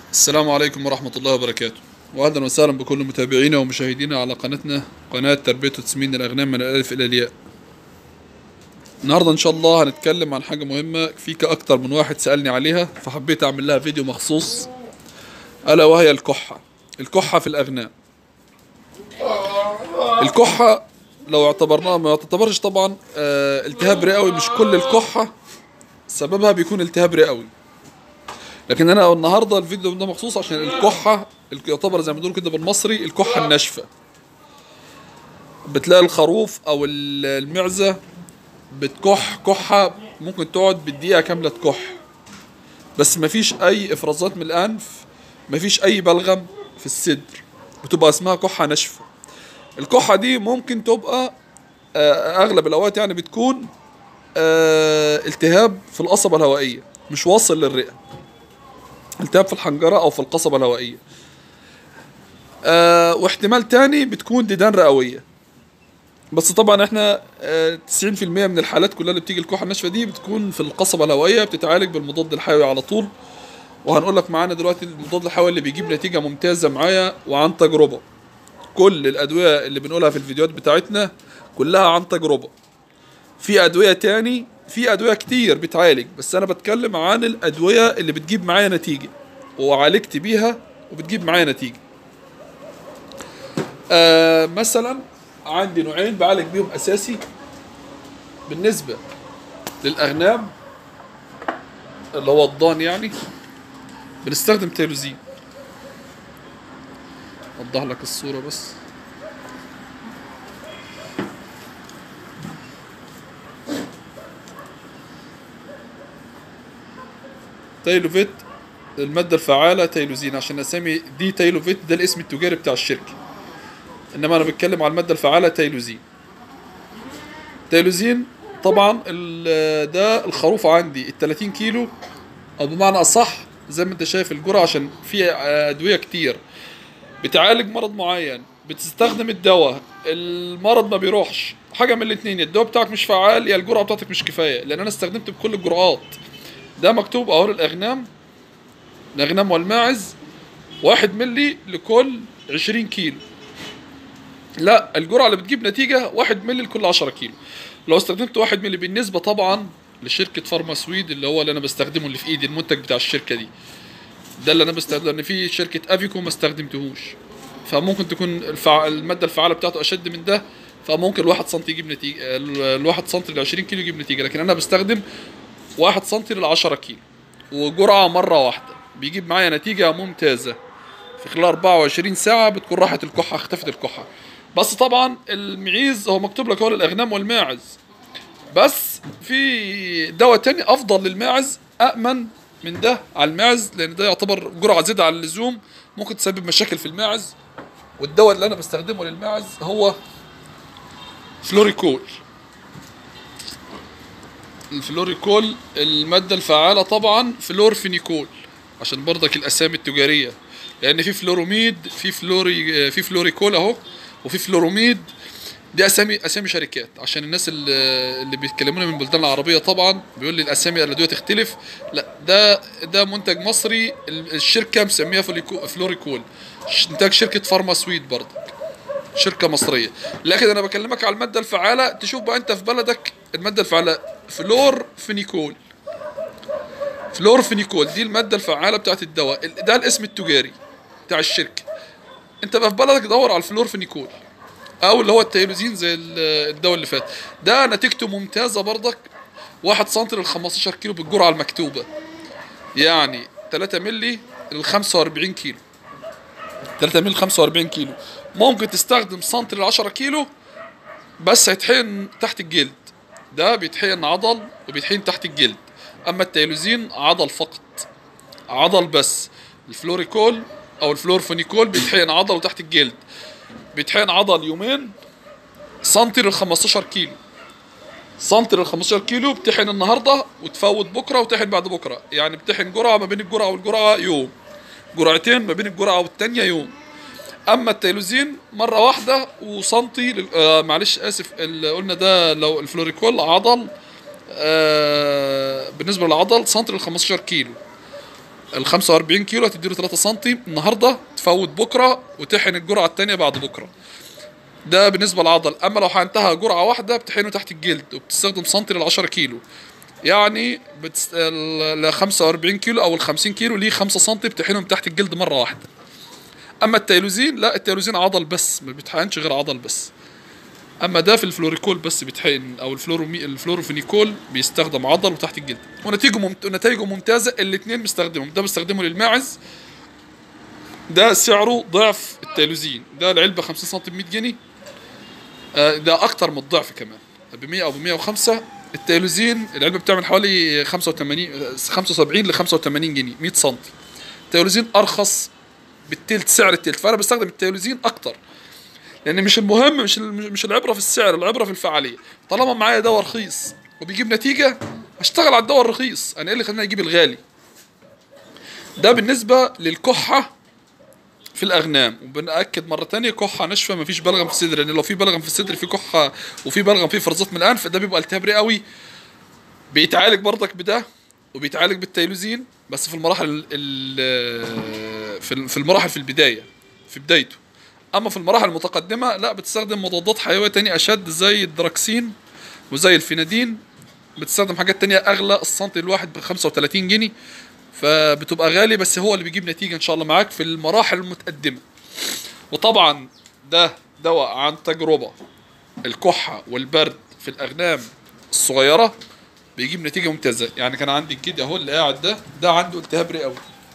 السلام عليكم ورحمة الله وبركاته وأهلا وسهلا بكل متابعينا ومشاهدينا على قناتنا قناة تربية وتسمين الأغنام من الألف إلى الياء النهاردة إن شاء الله هنتكلم عن حاجة مهمة فيك أكتر من واحد سألني عليها فحبيت أعمل لها فيديو مخصوص ألا وهي الكحة الكحة في الأغنام الكحة لو اعتبرناها ما تعتبرش طبعا آه، التهاب رئوي مش كل الكحة سببها بيكون التهاب رئوي لكن انا النهارده الفيديو ده مخصوص عشان الكحه يعتبر زي ما بنقول كده بالمصري الكحه الناشفه بتلاقي الخروف او ال- المعزه بتكح كحه ممكن تقعد بالدقيقه كامله تكح بس مفيش اي افرازات من الانف مفيش اي بلغم في الصدر بتبقى اسمها كحه ناشفه الكحه دي ممكن تبقى آه، اغلب الاوقات يعني بتكون آه، التهاب في القصبه الهوائيه مش واصل للرئه التهاب في الحنجرة أو في القصبة الهوائية آه واحتمال تاني بتكون ديدان رئوية بس طبعا احنا آه 90% من الحالات كلها اللي بتيجي الكحة الناشفة دي بتكون في القصبة الهوائية بتتعالج بالمضاد الحيوي على طول وهنقول لك معانا دلوقتي المضاد الحيوي اللي بيجيب نتيجة ممتازة معايا وعن تجربة كل الأدوية اللي بنقولها في الفيديوهات بتاعتنا كلها عن تجربة في ادويه تاني في ادويه كتير بتعالج بس انا بتكلم عن الادويه اللي بتجيب معايا نتيجه وعالجت بيها وبتجيب معايا نتيجه آه مثلا عندي نوعين بعالج بيهم اساسي بالنسبه للاغنام اللي هو الضان يعني بنستخدم تيلوزين اوضح لك الصوره بس تايلوفيت المادة الفعالة تايلوزين عشان اسامي دي تايلوفيت ده الاسم التجاري بتاع الشركة انما انا بتكلم على المادة الفعالة تايلوزين تايلوزين طبعا ال- ده الخروف عندي ال 30 كيلو او بمعنى اصح زي ما انت شايف الجرعة عشان في ادوية كتير بتعالج مرض معين بتستخدم الدواء المرض ما بيروحش حاجة من الاتنين يا الدواء بتاعك مش فعال يا الجرعة بتاعتك مش كفاية لان انا استخدمت بكل الجرعات ده مكتوب اهو للاغنام الاغنام والماعز واحد ملي لكل عشرين كيلو لا الجرعة اللي بتجيب نتيجة واحد ملي لكل عشرة كيلو لو استخدمت واحد ملي بالنسبة طبعا لشركة فارما سويد اللي هو اللي انا بستخدمه اللي في ايدي المنتج بتاع الشركة دي ده اللي انا بستخدمه لان في شركة افيكو ما استخدمتهوش فممكن تكون الفع... المادة الفعالة بتاعته اشد من ده فممكن الواحد سنتي يجيب نتيجة ال- الواحد سنتي ل 20 كيلو يجيب نتيجة لكن انا بستخدم واحد سنتي لل 10 كيلو وجرعة مرة واحدة بيجيب معايا نتيجة ممتازة في خلال 24 ساعة بتكون راحت الكحة اختفت الكحة بس طبعا المعيز هو مكتوب لك هو للأغنام والماعز بس في دواء تاني أفضل للماعز أأمن من ده على الماعز لأن ده يعتبر جرعة زيادة عن اللزوم ممكن تسبب مشاكل في الماعز والدواء اللي أنا بستخدمه للماعز هو فلوريكول الفلوريكول المادة الفعالة طبعا فلورفينيكول عشان برضك الأسامي التجارية لأن في فلوروميد في فلوري في فلوريكول أهو وفي فلوروميد دي أسامي أسامي شركات عشان الناس اللي, اللي بيتكلمونا من البلدان العربية طبعا بيقول لي الأسامي الأدوية تختلف لا ده ده منتج مصري ال- الشركة مسميها فلوريكو- فلوريكول ش- إنتاج شركة فارما سويد برضك شركة مصرية لكن أنا بكلمك على المادة الفعالة تشوف بقى أنت في بلدك المادة الفعالة فلور فينيكول فلور فينيكول دي المادة الفعالة بتاعت الدواء ال- ده الاسم التجاري بتاع الشركة أنت بقى في بلدك دور على الفلور فينيكول أو اللي هو التيلوزين زي ال- الدواء اللي فات ده نتيجته ممتازة برضك واحد سنتي لل 15 كيلو بالجرعة المكتوبة يعني 3 ملي لل 45 كيلو 3 مللي 45 كيلو ممكن تستخدم سنتي ل 10 كيلو بس هيتحقن تحت الجلد ده بيتحقن عضل وبيتحقن تحت الجلد اما التيلوزين عضل فقط عضل بس الفلوريكول او الفلورفونيكول بيتحقن عضل وتحت الجلد بيتحقن عضل يومين سنتي لل 15 كيلو سنتي لل 15 كيلو بتحقن النهارده وتفوت بكره وتحقن بعد بكره يعني بتحقن جرعه ما بين الجرعه والجرعه يوم جرعتين ما بين الجرعه والتانيه يوم اما التيلوزين مره واحده وسنتي لل... آه معلش اسف اللي قلنا ده لو الفلوريكول عضل آه بالنسبه للعضل سنتي ل 15 كيلو ال 45 كيلو هتديله 3 سم النهارده تفوت بكره وتحقن الجرعه الثانيه بعد بكره ده بالنسبه للعضل اما لو حقنتها جرعه واحده بتحقنه تحت الجلد وبتستخدم سنتي لل 10 كيلو يعني بتست... ال 45 كيلو او ال 50 كيلو ليه 5 سم بتحقنهم تحت الجلد مره واحده اما التيلوزين لا التيلوزين عضل بس ما بيتحقنش غير عضل بس اما ده في الفلوريكول بس بيتحقن او الفلورومي الفلوروفينيكول بيستخدم عضل وتحت الجلد ونتيجه ممت... نتائجه ممتازه الاثنين بيستخدمهم ده بيستخدمه للماعز ده سعره ضعف التيلوزين ده العلبه 50 سم ب 100 جنيه آه، ده اكتر من الضعف كمان ب 100 او ب 105 التيلوزين العلبه بتعمل حوالي 85 آه، 75 ل 85 جنيه 100 سم التيلوزين ارخص بالتلت سعر التلت فانا بستخدم التيلوزين اكتر لان مش المهم مش ال- مش العبره في السعر العبره في الفعاليه طالما معايا دواء رخيص وبيجيب نتيجه اشتغل على الدواء الرخيص انا ايه اللي خلاني اجيب الغالي ده بالنسبه للكحه في الاغنام وبنأكد مره تانية كحه ناشفه مفيش بلغم في الصدر لان لو في بلغم في الصدر في كحه وفي بلغم في فرزات من الانف ده بيبقى التهاب رئوي بيتعالج برضك بده وبيتعالج بالتيلوزين بس في المراحل ال- في في المراحل في البدايه في بدايته اما في المراحل المتقدمه لا بتستخدم مضادات حيويه تانية اشد زي الدراكسين وزي الفينادين بتستخدم حاجات تانية اغلى السنتي الواحد ب 35 جنيه فبتبقى غالي بس هو اللي بيجيب نتيجه ان شاء الله معاك في المراحل المتقدمه وطبعا ده دواء عن تجربه الكحه والبرد في الاغنام الصغيره بيجيب نتيجه ممتازه يعني كان عندي الجدي اهو اللي قاعد ده ده عنده التهاب رئوي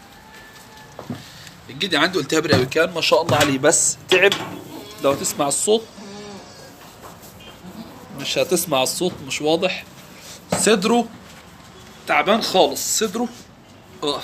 الجدي عنده التهاب رئوي كان ما شاء الله عليه بس تعب لو تسمع الصوت مش هتسمع الصوت مش واضح صدره تعبان خالص صدره آه.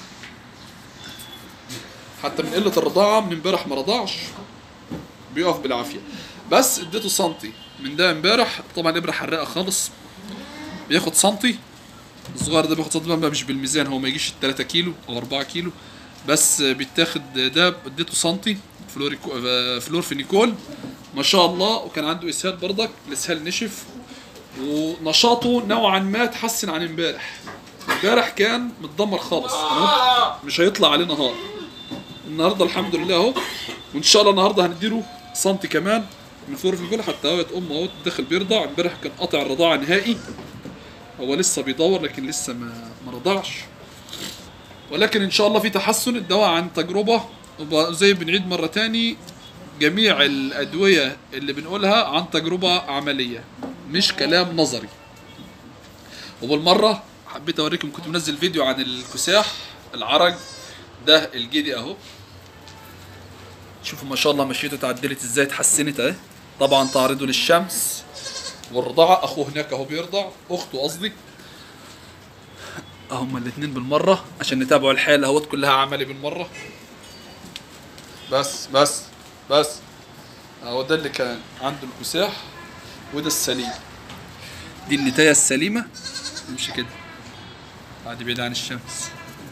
حتى من قله الرضاعه من امبارح ما رضعش بيقف بالعافيه بس اديته سنتي من ده امبارح طبعا ابره حراقه خالص بياخد سنتي الصغير ده بياخد سنتي بقى مش بالميزان هو ما يجيش 3 كيلو او 4 كيلو بس بيتاخد ده اديته سنتي فلوريكو آه، فلورفينيكول ما شاء الله وكان عنده اسهال برضك الاسهال نشف ونشاطه نوعا ما تحسن عن امبارح امبارح كان متدمر خالص أنا قلت مش هيطلع عليه نهار النهارده الحمد لله اهو وان شاء الله النهارده هنديله سنتي كمان من فلور في الكل حتى هو ام اهو داخل بيرضع امبارح كان قاطع الرضاعه نهائي هو لسه بيدور لكن لسه ما ما رضعش ولكن ان شاء الله في تحسن الدواء عن تجربه وزي بنعيد مره تاني جميع الادويه اللي بنقولها عن تجربه عمليه مش كلام نظري وبالمره حبيت اوريكم كنت منزل فيديو عن الكساح العرج ده الجدي اهو شوفوا ما شاء الله مشيته اتعدلت ازاي اتحسنت اهي طبعا تعرضه للشمس والرضاعة اخوه هناك اهو بيرضع اخته قصدي هما الاتنين بالمرة عشان نتابعوا الحالة اهوت كلها عملي بالمرة بس بس بس اهو ده اللي كان عنده الكساح وده السليم دي النتاية السليمة امشي كده بعد بعيد عن الشمس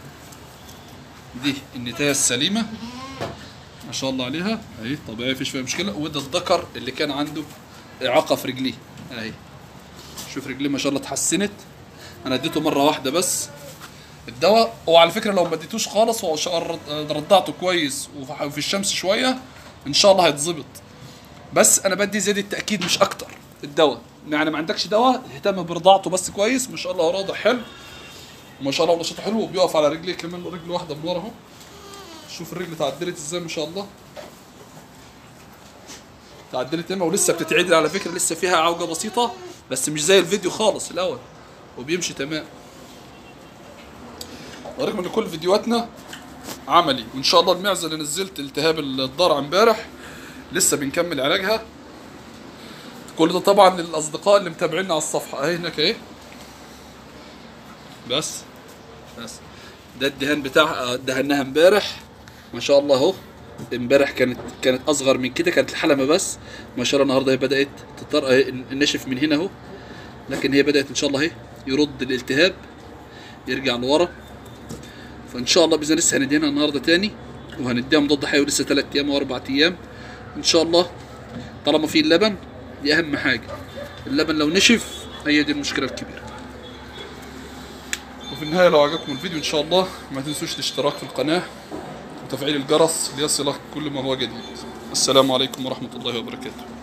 دي النتاية السليمة ما شاء الله عليها اهي طبيعي مفيش فيها مشكلة وده الذكر اللي كان عنده إعاقة في رجليه اهي شوف رجليه ما شاء الله اتحسنت انا اديته مرة واحدة بس الدواء وعلى فكرة لو ما اديتوش خالص هو شا- رضعته كويس وف- وفي الشمس شوية ان شاء الله هيتظبط بس انا بدي زيادة تأكيد مش اكتر الدواء يعني ما عندكش دواء اهتم برضاعته بس كويس ما شاء الله هو راضع حلو ما شاء الله نشاطه حلو وبيقف على رجليه كمان رجل واحده من ورا اهو شوف الرجل اتعدلت ازاي ما شاء الله اتعدلت ياما ولسه بتتعدل على فكره لسه فيها عوجه بسيطه بس مش زي الفيديو خالص الاول وبيمشي تمام ورغم ان كل فيديوهاتنا عملي وان شاء الله المعزه اللي نزلت التهاب الضرع امبارح لسه بنكمل علاجها كل ده طبعا للاصدقاء اللي متابعينا على الصفحه اهي هناك اهي بس بس ده الدهان بتاعها دهناها امبارح ما شاء الله اهو امبارح كانت كانت اصغر من كده كانت الحلمه بس ما شاء الله النهارده هي بدات تطر اهي النشف من هنا اهو لكن هي بدات ان شاء الله اهي يرد الالتهاب يرجع لورا فان شاء الله باذن الله لسه هنديها النهارده تاني وهنديها مضاد حيوي لسه ثلاث ايام واربع ايام ان شاء الله طالما في اللبن دي اهم حاجه اللبن لو نشف هي دي المشكله الكبيره وفي النهايه لو عجبكم الفيديو ان شاء الله ما تنسوش الاشتراك في القناه وتفعيل الجرس ليصلك كل ما هو جديد السلام عليكم ورحمه الله وبركاته